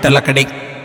ವಿಠಲ ಕಡೆ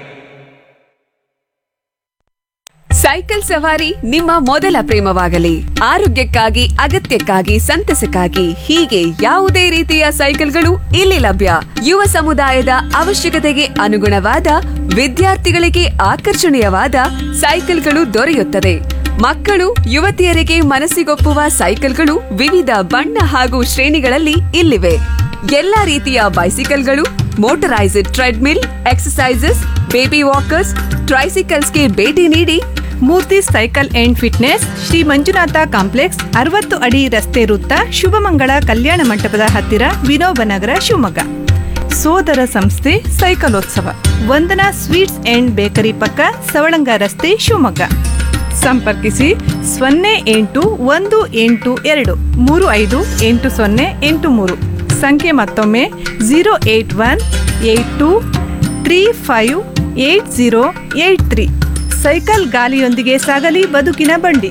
ಸೈಕಲ್ ಸವಾರಿ ನಿಮ್ಮ ಮೊದಲ ಪ್ರೇಮವಾಗಲಿ ಆರೋಗ್ಯಕ್ಕಾಗಿ ಅಗತ್ಯಕ್ಕಾಗಿ ಸಂತಸಕ್ಕಾಗಿ ಹೀಗೆ ಯಾವುದೇ ರೀತಿಯ ಸೈಕಲ್ಗಳು ಇಲ್ಲಿ ಲಭ್ಯ ಯುವ ಸಮುದಾಯದ ಅವಶ್ಯಕತೆಗೆ ಅನುಗುಣವಾದ ವಿದ್ಯಾರ್ಥಿಗಳಿಗೆ ಆಕರ್ಷಣೀಯವಾದ ಸೈಕಲ್ಗಳು ದೊರೆಯುತ್ತದೆ ಮಕ್ಕಳು ಯುವತಿಯರಿಗೆ ಮನಸ್ಸಿಗೊಪ್ಪುವ ಸೈಕಲ್ಗಳು ವಿವಿಧ ಬಣ್ಣ ಹಾಗೂ ಶ್ರೇಣಿಗಳಲ್ಲಿ ಇಲ್ಲಿವೆ ಎಲ್ಲಾ ರೀತಿಯ ಬೈಸಿಕಲ್ಗಳು motorized treadmill exercises baby walkers ಟ್ರೈಸಿಕಲ್ಸ್ಗೆ ಭೇಟಿ ನೀಡಿ Murthy cycle and fitness Shri Manjunatha complex ಅರವತ್ತು ಅಡಿ ರಸ್ತೆ ವೃತ್ತ ಶುಭಮಂಗಳ ಕಲ್ಯಾಣ ಮಂಟಪದ ಹತ್ತಿರ ವಿನೋಬ ನಗರ ಶಿವಮೊಗ್ಗ ಸೋದರ ಸಂಸ್ಥೆ ಸೈಕಲೋತ್ಸವ ವಂದನಾ ಸ್ವೀಟ್ಸ್ ಅಂಡ್ ಬೇಕರಿ ಪಕ್ಕ ಸವಳಂಗ ರಸ್ತೆ ಶಿವಮೊಗ್ಗ ಸಂಪರ್ಕಿಸಿ ಸೊನ್ನೆ ಎಂಟು ಒಂದು ಎಂಟು ಎರಡು ಮೂರು ಐದು ಎಂಟು ಸೊನ್ನೆ ಎಂಟು ಮೂರು ಸಂಖ್ಯೆ ಮತ್ತೊಮ್ಮೆ zero eight one eight two three five eight zero eight three cycle ಗಾಲಿಯೊಂದಿಗೆ ಸಾಗಲಿ ಬದುಕಿನ ಬಂಡಿ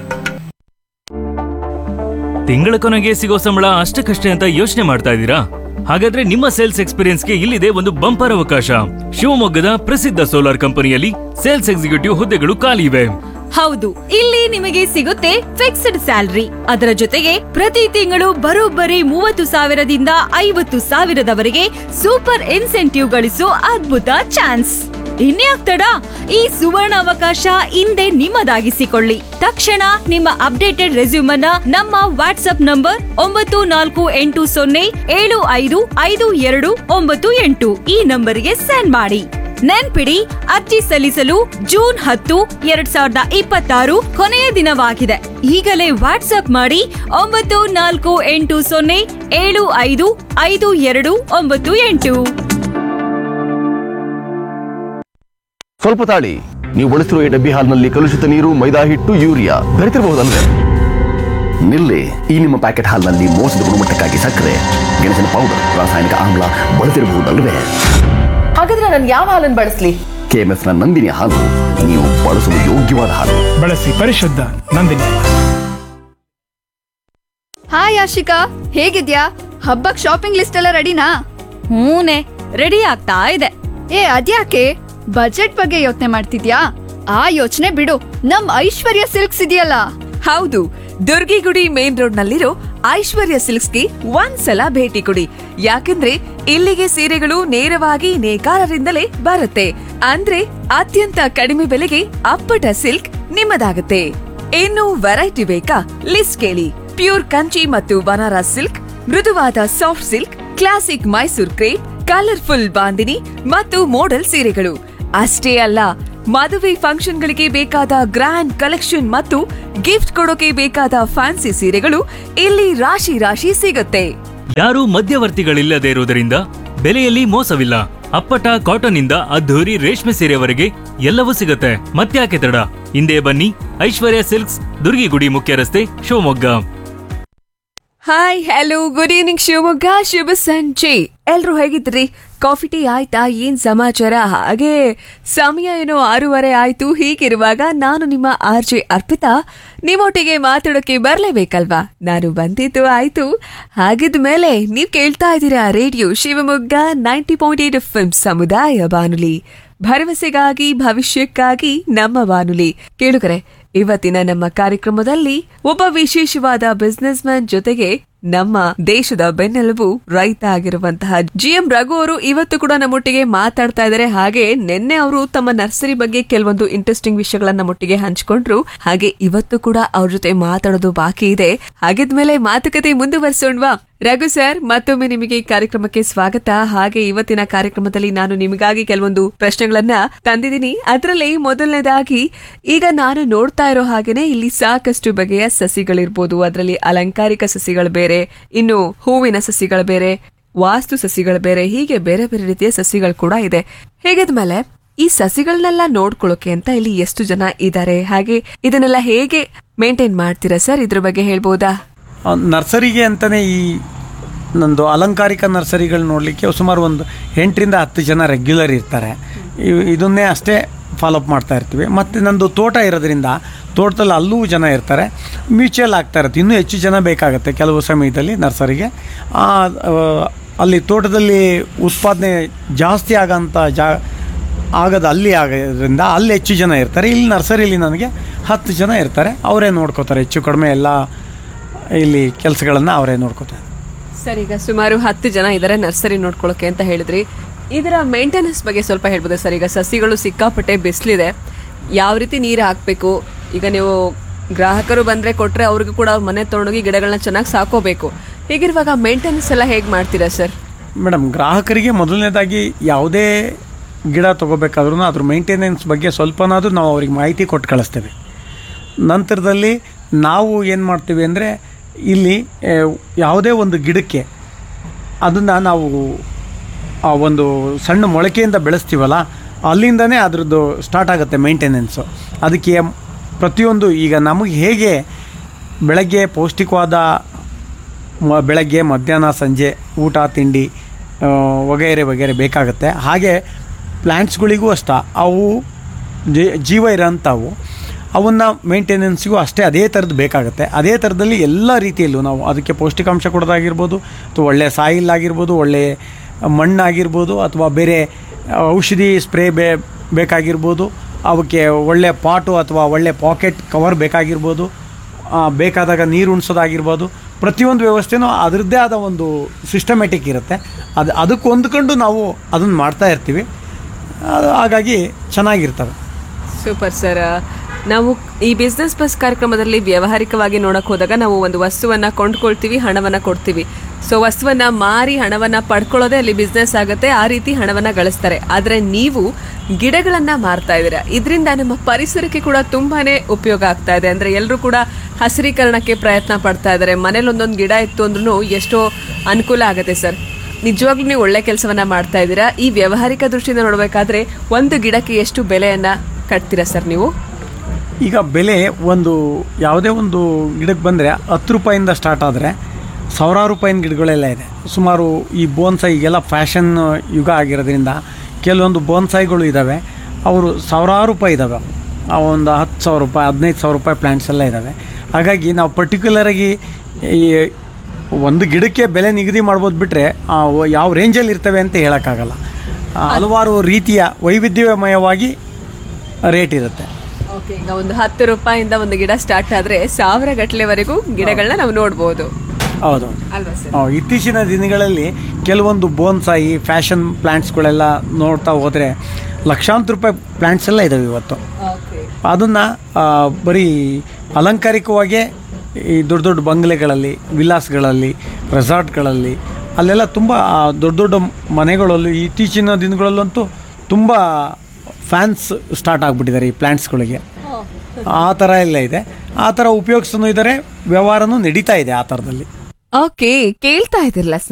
ತಿಂಗಳ ಕೊನೆಗೆ ಸಿಗೋ ಸಂಬಳ ಅಷ್ಟಕ್ಕಷ್ಟೇ ಅಂತ ಯೋಚನೆ ಮಾಡ್ತಾ ಇದ್ದೀರಾ ಹಾಗಾದ್ರೆ ನಿಮ್ಮ ಸೇಲ್ಸ್ ಎಕ್ಸ್ಪೀರಿಯನ್ಸ್ಗೆ ಇಲ್ಲಿದೆ ಒಂದು ಬಂಪರ್ ಅವಕಾಶ ಶಿವಮೊಗ್ಗದ ಪ್ರಸಿದ್ಧ ಸೋಲಾರ್ ಕಂಪನಿಯಲ್ಲಿ ಸೇಲ್ಸ್ ಎಕ್ಸಿಕ್ಯೂಟಿವ್ ಹುದ್ದೆಗಳು ಖಾಲಿ ಇವೆ ಹೌದು ಇಲ್ಲಿ ನಿಮಗೆ ಸಿಗುತ್ತೆ ಫಿಕ್ಸ್ಡ್ ಸ್ಯಾಲರಿ ಅದರ ಜೊತೆಗೆ ಪ್ರತಿ ತಿಂಗಳು ಬರೋಬ್ಬರಿ ಮೂವತ್ತು ಸಾವಿರದಿಂದ ಐವತ್ತು ಸಾವಿರದವರೆಗೆ ಸೂಪರ್ ಇನ್ಸೆಂಟಿವ್ ಗಳಿಸೋ ಅದ್ಭುತ ಚಾನ್ಸ್ ಇನ್ಯಾಕ್ ತಡ ಈ ಸುವರ್ಣ ಅವಕಾಶ ಹಿಂದೆ ನಿಮ್ಮದಾಗಿಸಿಕೊಳ್ಳಿ ತಕ್ಷಣ ನಿಮ್ಮ ಅಪ್ಡೇಟೆಡ್ ರೆಸ್ಯೂಮನ್ನ ನಮ್ಮ ವಾಟ್ಸ್ಆಪ್ ನಂಬರ್ ಒಂಬತ್ತು ನಾಲ್ಕು ಎಂಟು ಸೊನ್ನೆ ಏಳು ಐದು ಐದು ಎರಡು ಒಂಬತ್ತು ಎಂಟು ಈ ನಂಬರಿಗೆ ಸೆಂಡ್ ಮಾಡಿ ನೆನ್ಪಿಡಿ ಅರ್ಜಿ ಸಲ್ಲಿಸಲು ಜೂನ್ ಹತ್ತು ಎರಡ್ ಸಾವಿರದ ಇಪ್ಪತ್ತಾರು ಕೊನೆಯ ದಿನವಾಗಿದೆ ಈಗಲೇ ವಾಟ್ಸ್ಆಪ್ ಮಾಡಿ ಒಂಬತ್ತು ನಾಲ್ಕು ಎಂಟು ಸೊನ್ನೆ ಏಳು ಐದು ಐದು ಎರಡು ಒಂಬತ್ತು ಎಂಟು ಸ್ವಲ್ಪ ತಾಳಿ ನೀವು ಬಳಸಿರುವ ಈ ಡಬ್ಬಿ ಹಾಲ್ನಲ್ಲಿ ಕಲುಷಿತ ನೀರು ಮೈದಾ ಹಿಟ್ಟು ಯೂರಿಯಾ ಬೆರೆತಿರಬಹುದಲ್ವೇ ನಿಲ್ಲಿ ಈ ನಿಮ್ಮ ಪ್ಯಾಕೆಟ್ ಹಾಲ್ನಲ್ಲಿ ಮೋಸದ ಗುಣಮಟ್ಟಕ್ಕಾಗಿ ಸಕ್ಕರೆ ಗೆಣಸಿನ ಪೌಡರ್ ರಾಸಾಯನಿಕ ಆಮ್ಲ ಬಳಸಿರಬಹುದಲ್ವೇ ಹಾಗಾದ್ರೆ ನಾನು ಯಾವ ಹಾಲನ್ನು ಬಳಸ್ಲಿ ಕೆಎಂಎಫ್ ನ ನಂದಿನಿ ಹಾಲು ನೀವು ಬಳಸಲು ಯೋಗ್ಯವಾದ ಹಾಲು ಬಳಸಿ ಪರಿಶುದ್ಧ ನಂದಿನಿ ಹಾಯ್ ಆಶಿಕಾ ಹೇಗಿದ್ಯಾ ಹಬ್ಬಕ್ ಶಾಪಿಂಗ್ ಲಿಸ್ಟ್ ಎಲ್ಲ ರೆಡಿನಾ ಹೂನೆ ರೆಡಿ ಆಗ್ತಾ ಇದೆ ಏ ಅದ್ಯಾಕೆ ಬಜೆಟ್ ಬಗ್ಗೆ ಯೋಚನೆ ಮಾಡ್ತಿದ್ಯಾ ಆ ಯೋಚನೆ ಬಿಡು ನಮ್ ಐಶ್ವರ್ಯ ಸಿಲ್ಕ್ಸ್ ಇದೆಯಲ್ಲ ಹೌದು ದುರ್ಗಿಗುಡಿ ಮೇನ್ ರೋಡ್ ನಲ್ಲಿರೋ ಐಶ್ವರ್ಯ ಸಿಲ್ಕ್ಸ್ಗೆ ಒಂದ್ಸಲ ಭೇಟಿ ಕೊಡಿ ಯಾಕಂದ್ರೆ ಇಲ್ಲಿಗೆ ಸೀರೆಗಳು ನೇರವಾಗಿ ನೇಕಾರರಿಂದಲೇ ಬರುತ್ತೆ ಅಂದ್ರೆ ಅತ್ಯಂತ ಕಡಿಮೆ ಬೆಲೆಗೆ ಅಪ್ಪಟ ಸಿಲ್ಕ್ ನಿಮ್ಮದಾಗುತ್ತೆ ಇನ್ನು ವೆರೈಟಿ ಬೇಕಾ ಲಿಸ್ಟ್ ಕೇಳಿ ಪ್ಯೂರ್ ಕಂಚಿ ಮತ್ತು ಬನಾರಸ್ ಸಿಲ್ಕ್ ಮೃದುವಾದ soft silk classic Mysore crepe colourful bandhani ಮತ್ತು ಮೋಡಲ್ ಸೀರೆಗಳು ಅಷ್ಟೇ ಅಲ್ಲ ಮದುವೆ ಫಂಕ್ಷನ್ಗಳಿಗೆ ಬೇಕಾದ ಗ್ರ್ಯಾಂಡ್ ಕಲೆಕ್ಷನ್ ಮತ್ತು ಗಿಫ್ಟ್ ಕೊಡೋಕೆ ಬೇಕಾದ ಫ್ಯಾನ್ಸಿ ಸೀರೆಗಳು ಇಲ್ಲಿ ರಾಶಿ ರಾಶಿ ಸಿಗುತ್ತೆ ಯಾರೂ ಮಧ್ಯವರ್ತಿಗಳಿಲ್ಲದೆ ಇರುವುದರಿಂದ ಬೆಲೆಯಲ್ಲಿ ಮೋಸವಿಲ್ಲ ಅಪ್ಪಟ ಕಾಟನ್ ಇಂದ ಅದ್ಧೂರಿ ರೇಷ್ಮೆ ಸೀರೆವರೆಗೆ ಎಲ್ಲವೂ ಸಿಗುತ್ತೆ ಮತ್ತ್ಯಾಕೆ ತಡ ಹಿಂದೆ ಬನ್ನಿ ಐಶ್ವರ್ಯ ಸಿಲ್ಕ್ಸ್ ದುರ್ಗಿಗುಡಿ ಮುಖ್ಯ ರಸ್ತೆ Shivamogga hi hello good evening Shivamogga ಶುಭ ಸಂಜೆ ಎಲ್ರು ಹೇಗಿದ್ರಿ ಕಾಫಿ ಟೀ ಆಯ್ತಾ ಏನ್ ಸಮಾಚಾರ ಹಾಗೆ ಸಮಯ ಏನೋ ಆರೂವರೆ ಆಯ್ತು ಹೀಗಿರುವಾಗ ನಾನು ನಿಮ್ಮ ಆರ್ ಜೆ ಅರ್ಪಿತಾ ನಿಮ್ಮೊಟ್ಟಿಗೆ ಮಾತಾಡೋಕೆ ಬರ್ಲೇಬೇಕಲ್ವಾ ನಾನು ಬಂದಿದ್ದು ಆಯ್ತು ಹಾಗಿದ ಮೇಲೆ ನೀವ್ ಕೇಳ್ತಾ ಇದ್ದೀರಾ radio Shivamogga ninety point eight F ಸಮುದಾಯ ಬಾನುಲಿ ಭರವಸೆಗಾಗಿ ಭವಿಷ್ಯಕ್ಕಾಗಿ ನಮ್ಮ ಬಾನುಲಿ ಕೇಳುಗರೆ ಇವತ್ತಿನ ನಮ್ಮ ಕಾರ್ಯಕ್ರಮದಲ್ಲಿ ಒಬ್ಬ ವಿಶೇಷವಾದ ಬಿಸ್ನೆಸ್ ಮ್ಯಾನ್ ಜೊತೆಗೆ ನಮ್ಮ ದೇಶದ ಬೆನ್ನೆಲುಬು ರೈತ ಆಗಿರುವಂತಹ ಜಿ ಎಂ ರಘು ಅವರು ಇವತ್ತು ಕೂಡ ನಮ್ಮೊಟ್ಟಿಗೆ ಮಾತಾಡ್ತಾ ಇದ್ದಾರೆ ಹಾಗೆ ನಿನ್ನೆ ಅವರು ತಮ್ಮ ನರ್ಸರಿ ಬಗ್ಗೆ ಕೆಲವೊಂದು ಇಂಟ್ರೆಸ್ಟಿಂಗ್ ವಿಷಯಗಳನ್ನ ನಮ್ಮೊಟ್ಟಿಗೆ ಹಂಚ್ಕೊಂಡ್ರು ಹಾಗೆ ಇವತ್ತು ಕೂಡ ಅವ್ರ ಜೊತೆ ಮಾತಾಡೋದು ಬಾಕಿ ಇದೆ ಹಾಗಿದ್ಮೇಲೆ ಮಾತುಕತೆ ಮುಂದುವರಿಸೋಣ್ವಾ ರಘು ಸರ್ ಮತ್ತೊಮ್ಮೆ ನಿಮಗೆ ಈ ಕಾರ್ಯಕ್ರಮಕ್ಕೆ ಸ್ವಾಗತ ಹಾಗೆ ಇವತ್ತಿನ ಕಾರ್ಯಕ್ರಮದಲ್ಲಿ ನಾನು ನಿಮಗಾಗಿ ಕೆಲವೊಂದು ಪ್ರಶ್ನೆಗಳನ್ನ ತಂದಿದ್ದೀನಿ ಅದರಲ್ಲಿ ಮೊದಲನೇದಾಗಿ ಈಗ ನಾನು ನೋಡ್ತಾ ಇರೋ ಹಾಗೇನೆ ಇಲ್ಲಿ ಸಾಕಷ್ಟು ಬಗೆಯ ಸಸಿಗಳಿರ್ಬೋದು ಅದರಲ್ಲಿ ಅಲಂಕಾರಿಕ ಸಸಿಗಳು ಬೇರೆ ಇನ್ನು ಹೂವಿನ ಸಸಿಗಳು ಬೇರೆ ವಾಸ್ತು ಸಸಿಗಳು ಬೇರೆ ಹೀಗೆ ಬೇರೆ ಬೇರೆ ರೀತಿಯ ಸಸಿಗಳು ಕೂಡ ಇದೆ ಹೇಗಿದ್ಮೇಲೆ ಈ ಸಸಿಗಳನ್ನೆಲ್ಲ ನೋಡ್ಕೊಳ್ಳೋಕೆ ಅಂತ ಇಲ್ಲಿ ಎಷ್ಟು ಜನ ಇದ್ದಾರೆ ಹಾಗೆ ಇದನ್ನೆಲ್ಲ ಹೇಗೆ ಮೇಂಟೈನ್ ಮಾಡ್ತೀರಾ ಸರ್ ಇದ್ರ ಬಗ್ಗೆ ಹೇಳ್ಬೋದಾ ಆ, ನರ್ಸರಿಗೆ ಅಂತಲೇ ಈ ನಂದು ಅಲಂಕಾರಿಕ ನರ್ಸರಿಗಳು ನೋಡಲಿಕ್ಕೆ ಸುಮಾರು ಒಂದು ಎಂಟರಿಂದ ಹತ್ತು ಜನ ರೆಗ್ಯುಲರ್ ಇರ್ತಾರೆ ಇವ್- ಇದನ್ನೇ ಅಷ್ಟೇ ಫಾಲೋಅಪ್ ಮಾಡ್ತಾ ಇರ್ತೀವಿ ಮತ್ತು ನಂದು ತೋಟ ಇರೋದ್ರಿಂದ ತೋಟದಲ್ಲಿ ಅಲ್ಲೂ ಜನ ಇರ್ತಾರೆ ಮ್ಯೂಚುವಲ್ ಆಗ್ತಾ ಇರುತ್ತೆ ಇನ್ನೂ ಹೆಚ್ಚು ಜನ ಬೇಕಾಗುತ್ತೆ ಕೆಲವು ಸಮಯದಲ್ಲಿ ನರ್ಸರಿಗೆ ಆ, ಆ, ಅಲ್ಲಿ ತೋಟದಲ್ಲಿ ಉತ್ಪಾದನೆ ಜಾಸ್ತಿ ಆಗೋಂಥ ಜಾ ಆಗದು ಅಲ್ಲಿ ಆಗೋದ್ರಿಂದ ಅಲ್ಲಿ ಹೆಚ್ಚು ಜನ ಇರ್ತಾರೆ ಇಲ್ಲಿ ನರ್ಸರಿಲಿ ನನಗೆ ಹತ್ತು ಜನ ಇರ್ತಾರೆ ಅವರೇ ನೋಡ್ಕೋತಾರೆ ಹೆಚ್ಚು ಕಡಿಮೆ ಎಲ್ಲ ಇಲ್ಲಿ ಕೆಲಸಗಳನ್ನು ಅವರೇ ನೋಡ್ಕೋತಾರೆ ಸರ್ ಈಗ ಸುಮಾರು ಹತ್ತು ಜನ ಇದ್ದಾರೆ ನರ್ಸರಿ ನೋಡ್ಕೊಳ್ಳೋಕೆ ಅಂತ ಹೇಳಿದ್ರಿ ಇದರ ಮೇಂಟೆನೆನ್ಸ್ ಬಗ್ಗೆ ಸ್ವಲ್ಪ ಹೇಳ್ಬೋದು ಸರ್ ಈಗ ಸಸಿಗಳು ಸಿಕ್ಕಾಪಟ್ಟೆ ಬಿಸಿಲಿದೆ ಯಾವ ರೀತಿ ನೀರು ಹಾಕಬೇಕು ಈಗ ನೀವು ಗ್ರಾಹಕರು ಬಂದರೆ ಕೊಟ್ಟರೆ ಅವ್ರಿಗೂ ಕೂಡ ಮನೆ ತೊಗೊಂಡೋಗಿ ಗಿಡಗಳನ್ನ ಚೆನ್ನಾಗಿ ಸಾಕೋಬೇಕು ಹೀಗಿರುವಾಗ ಮೇಂಟೆನೆನ್ಸ್ ಎಲ್ಲ ಹೇಗೆ ಮಾಡ್ತೀರಾ ಸರ್ ಮೇಡಮ್ ಗ್ರಾಹಕರಿಗೆ ಮೊದಲನೇದಾಗಿ ಯಾವುದೇ ಗಿಡ ತೊಗೋಬೇಕಾದ್ರೂ ಅದ್ರ ಮೇಂಟೆನೆನ್ಸ್ ಬಗ್ಗೆ ಸ್ವಲ್ಪನಾದರೂ ನಾವು ಅವ್ರಿಗೆ ಮಾಹಿತಿ ಕೊಟ್ಟು ಕಳಿಸ್ತೇವೆ ನಂತರದಲ್ಲಿ ನಾವು ಏನು ಮಾಡ್ತೀವಿ ಅಂದರೆ ಇಲ್ಲಿ ಆ, ಯಾವುದೇ ಒಂದು ಗಿಡಕ್ಕೆ ಅದನ್ನು ನಾವು ಆ ಒಂದು ಸಣ್ಣ ಮೊಳಕೆಯಿಂದ ಬೆಳೆಸ್ತೀವಲ್ಲ ಅಲ್ಲಿಂದನೇ ಅದ್ರದ್ದು ಸ್ಟಾರ್ಟ್ ಆಗುತ್ತೆ ಮೇಂಟೆನೆನ್ಸು ಅದಕ್ಕೆ ಪ್ರತಿಯೊಂದು ಈಗ ನಮಗೆ ಹೇಗೆ ಬೆಳಗ್ಗೆ ಪೌಷ್ಟಿಕವಾದ ಮ- ಬೆಳಗ್ಗೆ ಮಧ್ಯಾಹ್ನ ಸಂಜೆ ಊಟ ತಿಂಡಿ ಆ, ವಗೈರೆ ವಗೈರೆ ಬೇಕಾಗುತ್ತೆ ಹಾಗೆ ಪ್ಲ್ಯಾಂಟ್ಸ್ಗಳಿಗೂ ಅಷ್ಟ ಅವು ಜೀ- ಜೀವ ಇರೋಂಥವು ಅವನ್ನ ಮೇಂಟೆನೆನ್ಸ್ಗೂ ಅಷ್ಟೇ ಅದೇ ಥರದ್ದು ಬೇಕಾಗುತ್ತೆ ಅದೇ ಥರದಲ್ಲಿ ಎಲ್ಲ ರೀತಿಯಲ್ಲೂ ನಾವು ಅದಕ್ಕೆ ಪೌಷ್ಟಿಕಾಂಶ ಕೊಡೋದಾಗಿರ್ಬೋದು ಅಥವಾ ಒಳ್ಳೆಯ ಸಾಯಿಲ್ ಆಗಿರ್ಬೋದು ಒಳ್ಳೆಯ ಮಣ್ಣಾಗಿರ್ಬೋದು ಅಥವಾ ಬೇರೆ ಔಷಧಿ ಸ್ಪ್ರೇ ಬೇ ಬೇಕಾಗಿರ್ಬೋದು ಅವಕ್ಕೆ ಒಳ್ಳೆ ಪಾಟು ಅಥವಾ ಒಳ್ಳೆ ಪಾಕೆಟ್ ಕವರ್ ಬೇಕಾಗಿರ್ಬೋದು ಆ, ಬೇಕಾದಾಗ ನೀರು ಉಣಿಸೋದಾಗಿರ್ಬೋದು ಪ್ರತಿಯೊಂದು ವ್ಯವಸ್ಥೆನೂ ಅದರದ್ದೇ ಆದ ಒಂದು ಸಿಸ್ಟಮೆಟಿಕ್ ಇರುತ್ತೆ ಅದು ಅದಕ್ಕೆ ಹೊಂದ್ಕೊಂಡು ನಾವು ಅದನ್ನು ಮಾಡ್ತಾ ಇರ್ತೀವಿ ಅದು ಹಾಗಾಗಿ ಚೆನ್ನಾಗಿರ್ತವೆ ಸೂಪರ್ ಸರ್ ನಾವು ಈ ಬಿಸ್ನೆಸ್ ಬಸ್ ಕಾರ್ಯಕ್ರಮದಲ್ಲಿ ವ್ಯಾವಹಾರಿಕವಾಗಿ ನೋಡಕ್ ಹೋದಾಗ ನಾವು ಒಂದು ವಸ್ತುವನ್ನ ಕೊಂಡ್ಕೊಳ್ತೀವಿ ಹಣವನ್ನ ಕೊಡ್ತೀವಿ ಸೊ ವಸ್ತುವನ್ನ ಮಾರಿ ಹಣವನ್ನ ಪಡ್ಕೊಳ್ಳೋದೇ ಅಲ್ಲಿ ಬಿಸ್ನೆಸ್ ಆಗುತ್ತೆ ಆ ರೀತಿ ಹಣವನ್ನ ಗಳಿಸ್ತಾರೆ ಆದ್ರೆ ನೀವು ಗಿಡಗಳನ್ನ ಮಾರ್ತಾ ಇದ್ದೀರಾ ಇದರಿಂದ ನಮ್ಮ ಪರಿಸರಕ್ಕೆ ಕೂಡ ತುಂಬಾನೇ ಉಪಯೋಗ ಆಗ್ತಾ ಇದೆ ಅಂದ್ರೆ ಎಲ್ಲರೂ ಕೂಡ ಹಸಿರೀಕರಣಕ್ಕೆ ಪ್ರಯತ್ನ ಪಡ್ತಾ ಇದ್ದಾರೆ ಮನೇಲಿ ಒಂದೊಂದು ಗಿಡ ಇತ್ತು ಅಂದ್ರೂ ಎಷ್ಟೋ ಅನುಕೂಲ ಆಗುತ್ತೆ ಸರ್ ನಿಜವಾಗ್ಲೂ ನೀವು ಒಳ್ಳೆ ಕೆಲಸವನ್ನ ಮಾಡ್ತಾ ಇದ್ದೀರಾ ಈ ವ್ಯಾವಹಾರಿಕ ದೃಷ್ಟಿಯಿಂದ ನೋಡಬೇಕಾದ್ರೆ ಒಂದು ಗಿಡಕ್ಕೆ ಎಷ್ಟು ಬೆಲೆಯನ್ನ ಕಟ್ತೀರಾ ಸರ್ ನೀವು ಈಗ ಬೆಲೆ ಒಂದು ಯಾವುದೇ ಒಂದು ಗಿಡಕ್ಕೆ ಬಂದರೆ ಹತ್ತು ರೂಪಾಯಿಂದ ಸ್ಟಾರ್ಟ್ ಆದರೆ ಸಾವಿರಾರು ರೂಪಾಯಿನ ಗಿಡಗಳೆಲ್ಲ ಇದೆ ಸುಮಾರು ಈ ಬೋನ್ಸಾಯಿ ಈಗೆಲ್ಲ ಫ್ಯಾಷನ್ ಯುಗ ಆಗಿರೋದ್ರಿಂದ ಕೆಲವೊಂದು ಬೋನ್ಸಾಯಿಗಳು ಇದ್ದಾವೆ ಅವರು ಸಾವಿರಾರು ರೂಪಾಯಿ ಇದ್ದಾವೆ ಆ ಒಂದು ಹತ್ತು ಸಾವಿರ ರೂಪಾಯಿ ಹದಿನೈದು ಸಾವಿರ ರೂಪಾಯಿ ಪ್ಲ್ಯಾಂಟ್ಸ್ ಎಲ್ಲ ಇದ್ದಾವೆ ಹಾಗಾಗಿ ನಾವು ಪರ್ಟಿಕ್ಯುಲರಾಗಿ ಈ ಒಂದು ಗಿಡಕ್ಕೆ ಬೆಲೆ ನಿಗದಿ ಮಾಡ್ಬೋದು ಬಿಟ್ಟರೆ ಯಾವ ರೇಂಜಲ್ಲಿ ಇರ್ತವೆ ಅಂತ ಹೇಳೋಕ್ಕಾಗಲ್ಲ ಆ, ಹಲವಾರು ರೀತಿಯ ವೈವಿಧ್ಯಮಯವಾಗಿ ರೇಟ್ ಇರುತ್ತೆ ಓಕೆ ಈಗ ಒಂದು ಹತ್ತು ರೂಪಾಯಿಂದ ಒಂದು ಗಿಡ ಸ್ಟಾರ್ಟ್ ಆದ್ರೆ ಸಾವಿರ ಗಟ್ಟಲೆವರೆಗೂ ಗಿಡಗಳನ್ನ ನಾವು ನೋಡ್ಬೋದು ಹೌದು ಅಲ್ವಾ ಸರ್ ಆ, ಇತ್ತೀಚಿನ ದಿನಗಳಲ್ಲಿ ಕೆಲವೊಂದು ಬೋನ್ಸಾಯಿ ಫ್ಯಾಷನ್ ಪ್ಲ್ಯಾಂಟ್ಸ್ಗಳೆಲ್ಲ ನೋಡ್ತಾ ಹೋದರೆ ಲಕ್ಷಾಂತರ ರೂಪಾಯಿ ಪ್ಲ್ಯಾಂಟ್ಸ್ ಎಲ್ಲ ಇದ್ದಾವೆ ಇವತ್ತು ಓಕೆ ಅದನ್ನು ಬರೀ ಅಲಂಕಾರಿಕವಾಗೇ ಈ ದೊಡ್ಡ ದೊಡ್ಡ ಬಂಗ್ಲೆಗಳಲ್ಲಿ ವಿಲಾಸ್ಗಳಲ್ಲಿ ರೆಸಾರ್ಟ್ಗಳಲ್ಲಿ ಅಲ್ಲೆಲ್ಲ ತುಂಬ ಆ, ದೊಡ್ಡ ದೊಡ್ಡ ಮನೆಗಳಲ್ಲಿ ಇತ್ತೀಚಿನ ದಿನಗಳಲ್ಲಂತೂ ತುಂಬ ಫ್ಯಾನ್ಸ್ ಸ್ಟಾರ್ಟ್ ಆಗಿಬಿಟ್ಟಿದ್ದಾರೆ ಈ ಪ್ಲ್ಯಾಂಟ್ಸ್ಗಳಿಗೆ ಆ ಥರ ಎಲ್ಲ ಇದೆ ಆ ಥರ ಉಪಯೋಗಿಸ್ತಾನೂ ಇದ್ದಾರೆ ವ್ಯವಹಾರನೂ ನಡೀತಾ ಇದೆ ಆ ಥರದಲ್ಲಿ ಓಕೆ ಕೇಳ್ತಾ ಇದ್ದಿರಲ್ಲ